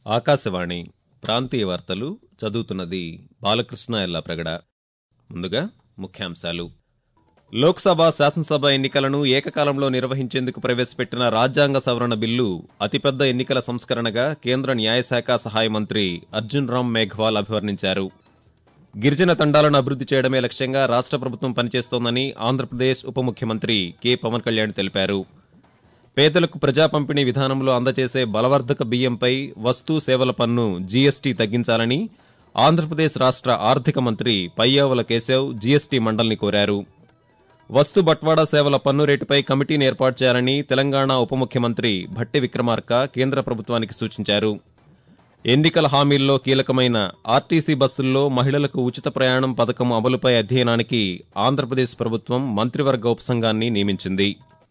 ఆకాశవాణి ప్రాంతీయ వార్తలు చదువుతున్నది బాలకృష్ణ ఎల్లాప్రగడ ముందుగా ముఖ్యాంశాలు లోక్సభ శాసనసభ ఎన్నికలను ఏకకాలంలో నిర్వహించేందుకు ప్రవేశపెట్టిన రాజ్యాంగ సవరణ బిల్లు అతిపెద్ద ఎన్నికల సంస్కరణగా కేంద్ర న్యాయశాఖ సహాయ మంత్రి అర్జున్ రామ్ మేఘ్వాల్ అభివర్ణించారు గిరిజన తండాలను అభివృద్ది చేయడమే లక్ష్యంగా రాష్ట్ర ప్రభుత్వం పనిచేస్తోందని ఆంధ్రప్రదేశ్ ఉప ముఖ్యమంత్రి కె పవన్ కళ్యాణ్ తెలిపారు పేదలకు ప్రజా పంపిణీ విధానంలో అందజేసే బలవర్ధక బియ్యంపై వస్తు సేవల పన్ను జీఎస్టీ తగ్గించాలని ఆంధ్రప్రదేశ్ రాష్ట్ర ఆర్థిక మంత్రి పయ్యావుల కేశవ్ జీఎస్టీ మండలిని కోరారు వస్తు బట్వాడా సేవల పన్ను రేటుపై కమిటీని ఏర్పాటు చేయాలని తెలంగాణ ఉప ముఖ్యమంత్రి భట్టి విక్రమార్క కేంద్ర ప్రభుత్వానికి సూచించారు ఎన్నికల హామీల్లో కీలకమైన ఆర్టీసీ బస్సుల్లో మహిళలకు ఉచిత ప్రయాణం పథకం అమలుపై అధ్యయనానికి ఆంధ్రప్రదేశ్ ప్రభుత్వం మంత్రివర్గ ఉపసంఘాన్ని నియమించింది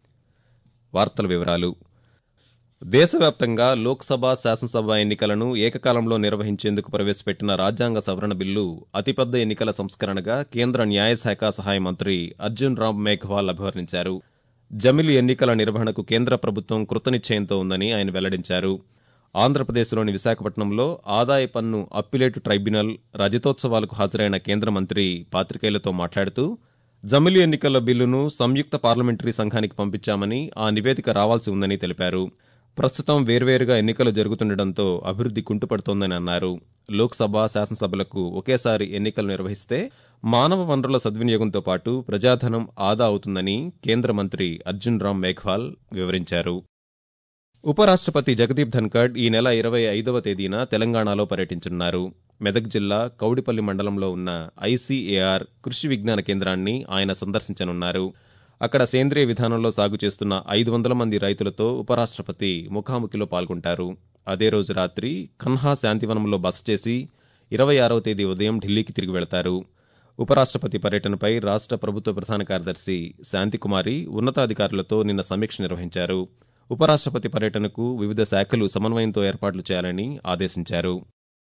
వార్తల వివరాలు దేశవ్యాప్తంగా లోక్సభ శాసనసభ ఎన్నికలను ఏకకాలంలో నిర్వహించేందుకు ప్రవేశపెట్టిన రాజ్యాంగ సవరణ బిల్లు అతిపెద్ద ఎన్నికల సంస్కరణగా కేంద్ర న్యాయశాఖ సహాయ మంత్రి అర్జున్ రామ్ మేఘ్వాల్ అభివర్ణించారు జమిలి ఎన్నికల నిర్వహణకు కేంద్ర ప్రభుత్వం కృతనిశ్చయంతో ఉందని ఆయన వెల్లడించారు ఆంధ్రప్రదేశ్లోని విశాఖపట్నంలో ఆదాయ పన్ను అప్పిలేటు ట్రైబ్యునల్ రజతోత్సవాలకు హాజరైన కేంద్ర మంత్రి పాత్రికేయులతో మాట్లాడుతూ జమిలి ఎన్నికల బిల్లును సంయుక్త పార్లమెంటరీ సంఘానికి పంపించామని ఆ నివేదిక రావాల్సి ఉందని తెలిపారు ప్రస్తుతం వేర్వేరుగా ఎన్నికలు జరుగుతుండటంతో అభివృద్ది కుంటుపడుతోందని అన్నారు లోక్సభ శాసనసభలకు ఒకేసారి ఎన్నికలు నిర్వహిస్తే మానవ వనరుల సద్వినియోగంతో పాటు ప్రజాధనం ఆదా అవుతుందని కేంద్ర మంత్రి అర్జున్ రామ్ మేఘ్వాల్ వివరించారు ఉపరాష్ట్రపతి జగదీప్ ధన్కడ్ ఈ నెల ఇరవై ఐదవ తేదీన తెలంగాణలో పర్యటించనున్నారు మెదక్ జిల్లా కౌడిపల్లి మండలంలో ఉన్న ఐసీఏఆర్ కృషి విజ్ఞాన కేంద్రాన్ని ఆయన సందర్శించనున్నారు అక్కడ సేంద్రియ విధానంలో సాగు చేస్తున్న ఐదు వందల మంది రైతులతో ఉపరాష్ట్రపతి ముఖాముఖిలో పాల్గొంటారు అదే రోజు రాత్రి కన్హా శాంతివనంలో బస చేసి ఇరవై ఆరవ తేదీ ఉదయం ఢిల్లీకి తిరిగి వెళతారు ఉపరాష్ట్రపతి పర్యటనపై రాష్ట్ర ప్రభుత్వ ప్రధాన కార్యదర్శి శాంతికుమారి ఉన్నతాధికారులతో నిన్న సమీక్ష నిర్వహించారు ఉపరాష్ట్రపతి పర్యటనకు వివిధ శాఖలు సమన్వయంతో ఏర్పాట్లు చేయాలని ఆదేశించారు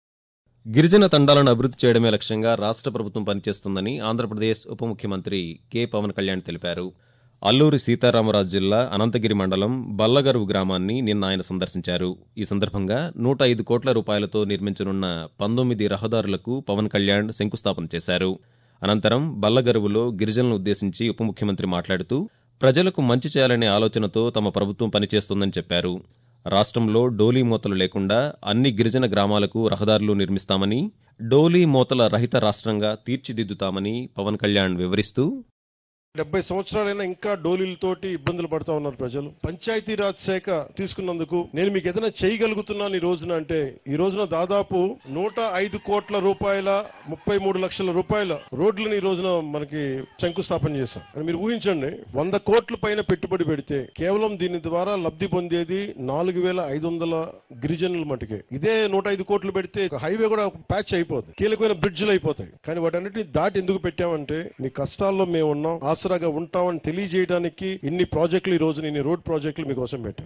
గిరిజన తండాలను అభివృద్ది చేయడమే లక్ష్యంగా రాష్ట్ర ప్రభుత్వం పనిచేస్తుందని ఆంధ్రప్రదేశ్ ఉప ముఖ్యమంత్రి కె పవన్ కళ్యాణ్ తెలిపారు అల్లూరి సీతారామరాజు జిల్లా అనంతగిరి మండలం బల్లగరువు గ్రామాన్ని నిన్న ఆయన సందర్శించారు ఈ సందర్భంగా నూట ఐదు కోట్ల రూపాయలతో నిర్మించనున్న పంతొమ్మిది రహదారులకు పవన్ కళ్యాణ్ శంకుస్థాపన చేశారు అనంతరం బల్లగరువులో గిరిజనులను ఉద్దేశించి ఉప ముఖ్యమంత్రి మాట్లాడుతూ ప్రజలకు మంచి చేయాలనే ఆలోచనతో తమ ప్రభుత్వం పనిచేస్తోందని చెప్పారు రాష్ట్రంలో డోలీ మూతలు లేకుండా అన్ని గిరిజన గ్రామాలకు రహదారులు నిర్మిస్తామని డోలీ మూతల రహిత రాష్ట్రంగా తీర్చిదిద్దుతామని పవన్ కళ్యాణ్ వివరిస్తూ డెబ్బై సంవత్సరాలైనా ఇంకా డోలీలతోటి ఇబ్బందులు పడతా ఉన్నారు ప్రజలు పంచాయతీరాజ్ శాఖ తీసుకున్నందుకు నేను మీకు ఏదైనా చేయగలుగుతున్నాను ఈ రోజున అంటే ఈ రోజున దాదాపు నూట ఐదు కోట్ల రూపాయల ముప్పై మూడు లక్షల రూపాయల రోడ్లను ఈ రోజున మనకి శంకుస్థాపన చేశాం అని మీరు ఊహించండి వంద కోట్ల పైన పెట్టుబడి పెడితే కేవలం దీని ద్వారా లబ్ధి పొందేది నాలుగు వేల ఐదు వందల గిరిజనుల మటుకే ఇదే నూట ఐదు కోట్లు పెడితే హైవే కూడా ప్యాచ్ అయిపోతుంది కీలకమైన బ్రిడ్జ్లు అయిపోతాయి కానీ వాటన్నిటిని దాటి ఎందుకు పెట్టామంటే మీ కష్టాల్లో మేము ఉన్నాం ఆసరాగా ఉంటామని తెలియజేయడానికి ఇన్ని ప్రాజెక్టులు ఈ రోజు ఇన్ని రోడ్ ప్రాజెక్టులు మీకోసం పెట్టాం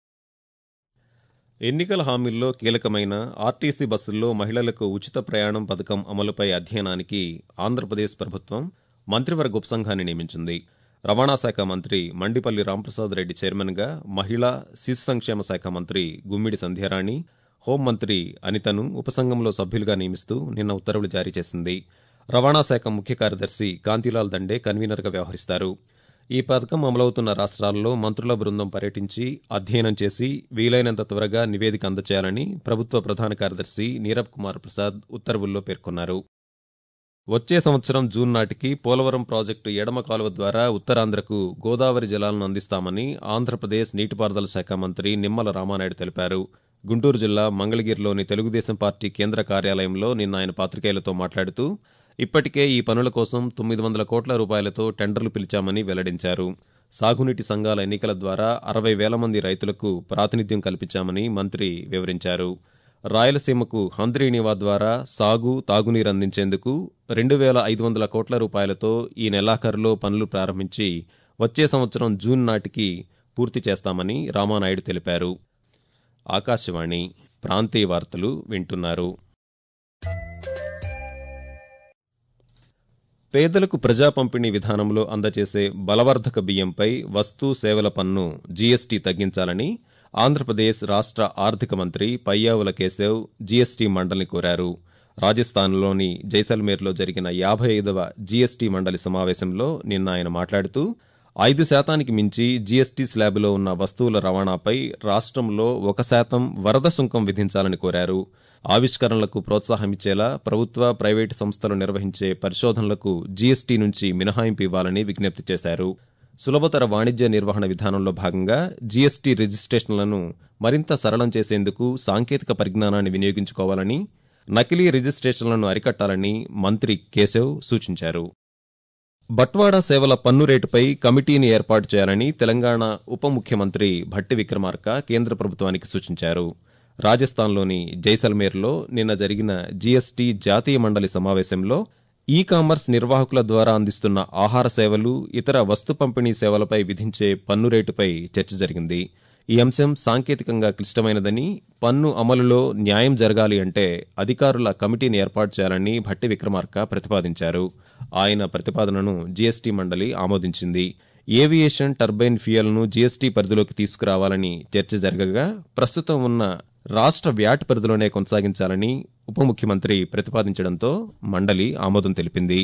ఎన్నికల హామీల్లో కీలకమైన ఆర్టీసీ బస్సుల్లో మహిళలకు ఉచిత ప్రయాణం పథకం అమలుపై అధ్యయనానికి ఆంధ్రప్రదేశ్ ప్రభుత్వం మంత్రివర్గ ఉపసంఘాన్ని నియమించింది రవాణా శాఖ మంత్రి మండిపల్లి రాంప్రసాద్ రెడ్డి చైర్మన్గా మహిళా శిశు సంక్షేమ శాఖ మంత్రి గుమ్మిడి సంధ్యారాణి హోంమంత్రి అనితను ఉపసంఘంలో సభ్యులుగా నియమిస్తూ నిన్న ఉత్తర్వులు జారీ చేసింది రవాణా శాఖ ముఖ్య కార్యదర్శి కాంతిలాల్ దండే కన్వీనర్గా వ్యవహరిస్తారు ఈ పథకం అమలవుతున్న రాష్ట్రాల్లో మంత్రుల బృందం పర్యటించి అధ్యయనం చేసి వీలైనంత త్వరగా నివేదిక అందచేయాలని ప్రభుత్వ ప్రధాన కార్యదర్శి నీరబ్ కుమార్ ప్రసాద్ ఉత్తర్వుల్లో పేర్కొన్నారు వచ్చే సంవత్సరం జూన్ నాటికి పోలవరం ప్రాజెక్టు ఎడమ కాలువ ద్వారా ఉత్తరాంధ్రకు గోదావరి జలాలను అందిస్తామని ఆంధ్రప్రదేశ్ నీటిపారుదల శాఖ మంత్రి నిమ్మల రామానాయుడు తెలిపారు గుంటూరు జిల్లా మంగళగిరిలోని తెలుగుదేశం పార్టీ కేంద్ర కార్యాలయంలో నిన్న ఆయన పాత్రికేయులతో మాట్లాడుతూ ఇప్పటికే ఈ పనుల కోసం తొమ్మిది వందల కోట్ల రూపాయలతో టెండర్లు పిలిచామని వెల్లడించారు సాగునీటి సంఘాల ఎన్నికల ద్వారా అరవై వేల మంది రైతులకు ప్రాతినిధ్యం కల్పించామని మంత్రి వివరించారు రాయలసీమకు హంద్రీనివా ద్వారా సాగు తాగునీరు అందించేందుకు రెండు వేల ఐదు వందల కోట్ల రూపాయలతో ఈ నెలాఖరులో పనులు ప్రారంభించి వచ్చే సంవత్సరం జూన్ నాటికి పూర్తి చేస్తామని రామానాయుడు తెలిపారు ఆకాశవాణి ప్రాంతీయ వార్తలు వింటున్నారు పేదలకు ప్రజా పంపిణీ విధానంలో అందజేసే బలవర్ధక బియ్యంపై వస్తు సేవల పన్ను జీఎస్టీ తగ్గించాలని ఆంధ్రప్రదేశ్ రాష్ట్ర ఆర్థిక మంత్రి పయ్యావుల కేశవ్ జీఎస్టీ మండలిని కోరారు రాజస్థాన్లోని జైసల్మేర్లో జరిగిన యాభై ఐదవ జీఎస్టీ మండలి సమావేశంలో నిన్న ఆయన మాట్లాడుతూ ఐదు శాతానికి మించి జీఎస్టీ స్లాబులో ఉన్న వస్తువుల రవాణాపై రాష్ట్రంలో ఒక శాతం వరద సుంకం విధించాలని కోరారు ఆవిష్కరణలకు ప్రోత్సాహమిచ్చేలా ప్రభుత్వ ప్రైవేటు సంస్థలు నిర్వహించే పరిశోధనలకు జీఎస్టీ నుంచి మినహాయింపు ఇవ్వాలని విజ్ఞప్తి చేశారు సులభతర వాణిజ్య నిర్వహణ విధానంలో భాగంగా జీఎస్టీ రిజిస్ట్రేషన్లను మరింత సరళం చేసేందుకు సాంకేతిక పరిజ్ఞానాన్ని వినియోగించుకోవాలని నకిలీ రిజిస్ట్రేషన్లను అరికట్టాలని మంత్రి కేశవ్ సూచించారు బట్వాడా సేవల పన్ను రేటుపై కమిటీని ఏర్పాటు చేయాలని తెలంగాణ ఉప ముఖ్యమంత్రి భట్టి విక్రమార్క కేంద్ర ప్రభుత్వానికి సూచించారు రాజస్థాన్లోని జైసల్మేర్లో నిన్న జరిగిన జీఎస్టీ జాతీయ మండలి సమావేశంలో ఈ కామర్స్ నిర్వాహకుల ద్వారా అందిస్తున్న ఆహార సేవలు ఇతర వస్తు పంపిణీ సేవలపై విధించే పన్ను రేటుపై చర్చ జరిగింది ఈ అంశం సాంకేతికంగా క్లిష్టమైనదని పన్ను అమలులో న్యాయం జరగాలి అంటే అధికారుల కమిటీని ఏర్పాటు చేయాలని భట్టి విక్రమార్క ప్రతిపాదించారు ఆయన ప్రతిపాదనను జీఎస్టీ మండలి ఆమోదించింది ఏవియేషన్ టర్బైన్ ఫ్యూయల్ను జీఎస్టీ పరిధిలోకి తీసుకురావాలని చర్చ జరగగా ప్రస్తుతం ఉన్న రాష్ట్ర వ్యాట్ పరిధిలోనే కొనసాగించాలని ఉప ముఖ్యమంత్రి ప్రతిపాదించడంతో మండలి ఆమోదం తెలిపింది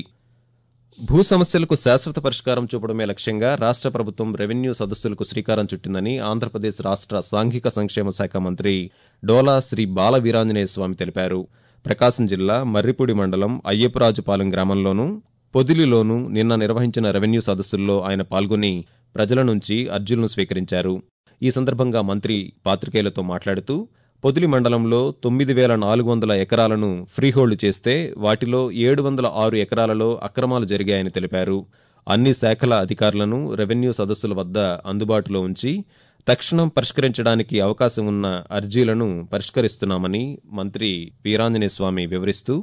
భూ సమస్యలకు శాశ్వత పరిష్కారం చూపడమే లక్ష్యంగా రాష్ట్ర ప్రభుత్వం రెవెన్యూ సదస్సులకు శ్రీకారం చుట్టిందని ఆంధ్రప్రదేశ్ రాష్ట్ర సాంఘిక సంక్షేమ శాఖ మంత్రి డోలా శ్రీ బాల వీరాంజనేయ స్వామి తెలిపారు ప్రకాశం జిల్లా మర్రిపూడి మండలం అయ్యప్పరాజుపాలెం గ్రామంలోనూ పొదిలిలోనూ నిన్న నిర్వహించిన రెవెన్యూ సదస్సుల్లో ఆయన పాల్గొని ప్రజల నుంచి అర్జీలను స్వీకరించారు ఈ సందర్భంగా మంత్రి పాత్రికేయులతో మాట్లాడుతూ పొదిలి మండలంలో తొమ్మిది వేల నాలుగు వందల ఎకరాలను ఫ్రీహోల్డ్ చేస్తే వాటిలో ఏడు వందల ఆరు ఎకరాలలో అక్రమాలు జరిగాయని తెలిపారు అన్ని శాఖల అధికారులను రెవెన్యూ సదస్సుల వద్ద అందుబాటులో ఉంచి తక్షణం పరిష్కరించడానికి అవకాశం ఉన్న అర్జీలను పరిష్కరిస్తున్నామని మంత్రి వీరాంజనేయ స్వామి వివరిస్తూ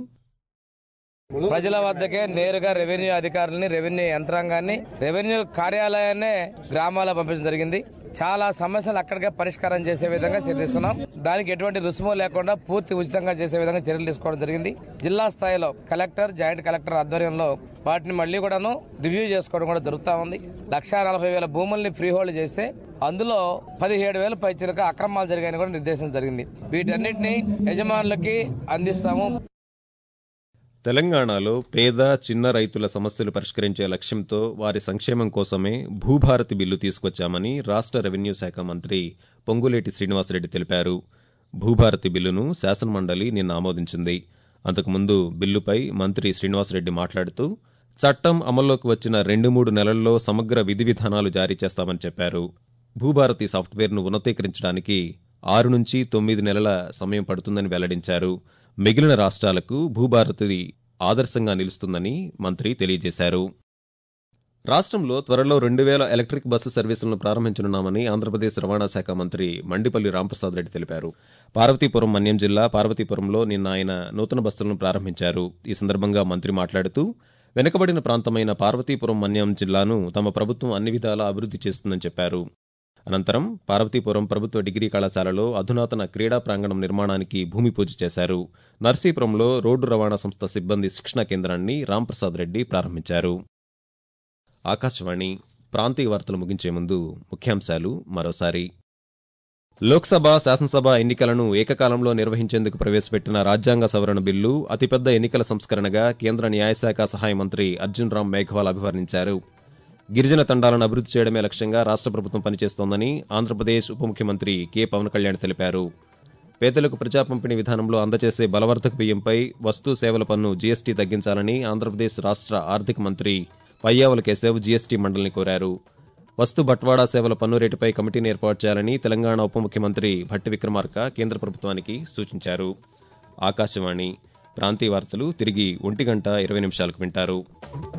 ప్రజల వద్దకే నేరుగా రెవెన్యూ అధికారులని రెవెన్యూ యంత్రాంగాన్ని రెవెన్యూ కార్యాలయాన్నే గ్రామాల్లో పంపించడం జరిగింది చాలా సమస్యలు అక్కడికే పరిష్కారం చేసే విధంగా చర్య తీసుకున్నాం దానికి ఎటువంటి రుసుము లేకుండా పూర్తి ఉచితంగా చేసే విధంగా చర్యలు తీసుకోవడం జరిగింది జిల్లా స్థాయిలో కలెక్టర్ జాయింట్ కలెక్టర్ ఆధ్వర్యంలో వాటిని మళ్ళీ కూడాను రివ్యూ చేసుకోవడం కూడా జరుగుతూ ఉంది లక్షా నలభై వేల భూముల్ని ఫ్రీ హోల్డ్ చేస్తే అందులో పదిహేడు వేల పైచిలకు అక్రమాలు జరిగాయని కూడా నిర్దేశం జరిగింది వీటన్నిటిని యజమానులకి అందిస్తాము తెలంగాణలో పేద చిన్న రైతుల సమస్యలు పరిష్కరించే లక్ష్యంతో వారి సంక్షేమం కోసమే భూభారతి బిల్లు తీసుకొచ్చామని రాష్ట్ర రెవెన్యూ శాఖ మంత్రి పొంగులేటి శ్రీనివాసరెడ్డి తెలిపారు భూభారతి బిల్లును శాసనమండలి నిన్న ఆమోదించింది అంతకుముందు బిల్లుపై మంత్రి శ్రీనివాసరెడ్డి మాట్లాడుతూ చట్టం అమల్లోకి వచ్చిన రెండు మూడు నెలల్లో సమగ్ర విధి విధానాలు జారీ చేస్తామని చెప్పారు భూభారతి సాఫ్ట్వేర్ను ఉన్నతీకరించడానికి ఆరు నుంచి తొమ్మిది నెలల సమయం పడుతుందని వెల్లడించారు మిగిలిన రాష్ట్రాలకు భూభారతి ఆదర్శంగా నిలుస్తుందని మంత్రి తెలియజేశారు రాష్ట్రంలో త్వరలో రెండు వేల ఎలక్ట్రిక్ బస్సు సర్వీసులను ప్రారంభించనున్నామని ఆంధ్రప్రదేశ్ రవాణా శాఖ మంత్రి మండిపల్లి రాంప్రసాద్ రెడ్డి తెలిపారు పార్వతీపురం మన్యం జిల్లా పార్వతీపురంలో నిన్న ఆయన నూతన బస్సులను ప్రారంభించారు ఈ సందర్భంగా మంత్రి మాట్లాడుతూ వెనుకబడిన ప్రాంతమైన పార్వతీపురం మన్యం జిల్లాను తమ ప్రభుత్వం అన్ని విధాలా అభివృద్ధి చేస్తుందని చెప్పారు అనంతరం పార్వతీపురం ప్రభుత్వ డిగ్రీ కళాశాలలో అధునాతన క్రీడా ప్రాంగణం నిర్మాణానికి భూమి పూజ చేశారు నర్సీపురంలో రోడ్డు రవాణా సంస్థ సిబ్బంది శిక్షణా కేంద్రాన్ని రాంప్రసాద్ రెడ్డి ప్రారంభించారు ఆకాశవాణి ప్రాంతీయ వార్తలు ముగించే ముందు ముఖ్యాంశాలు మరోసారి లోక్సభ శాసనసభ ఎన్నికలను ఏకకాలంలో నిర్వహించేందుకు ప్రవేశపెట్టిన రాజ్యాంగ సవరణ బిల్లు అతిపెద్ద ఎన్నికల సంస్కరణగా కేంద్ర న్యాయశాఖ సహాయ మంత్రి అర్జున్ రామ్ మేఘవాల్ అభివర్ణించారు గిరిజన తండాలను అభివృద్ధి చేయడమే లక్ష్యంగా రాష్ట్ర ప్రభుత్వం పనిచేస్తోందని ఆంధ్రప్రదేశ్ ఉప ముఖ్యమంత్రి కె పవన్ కళ్యాణ్ తెలిపారు పేదలకు ప్రజా పంపిణీ విధానంలో అందజేసే బలవర్ధక బియ్యంపై వస్తు సేవల పన్ను జీఎస్టీ తగ్గించాలని ఆంధ్రప్రదేశ్ రాష్ట్ర ఆర్థిక మంత్రి పయ్యావుల కేశవ్ జీఎస్టీ మండలిని కోరారు వస్తు బట్వాడా సేవల పన్ను రేటుపై కమిటీని ఏర్పాటు చేయాలని తెలంగాణ ఉప ముఖ్యమంత్రి భట్టి విక్రమార్క కేంద్ర ప్రభుత్వానికి సూచించారు ఆకాశవాణి ప్రాంతీయ వార్తలు తిరిగి ఒంటి గంట ఇరవై నిమిషాలకు వింటారు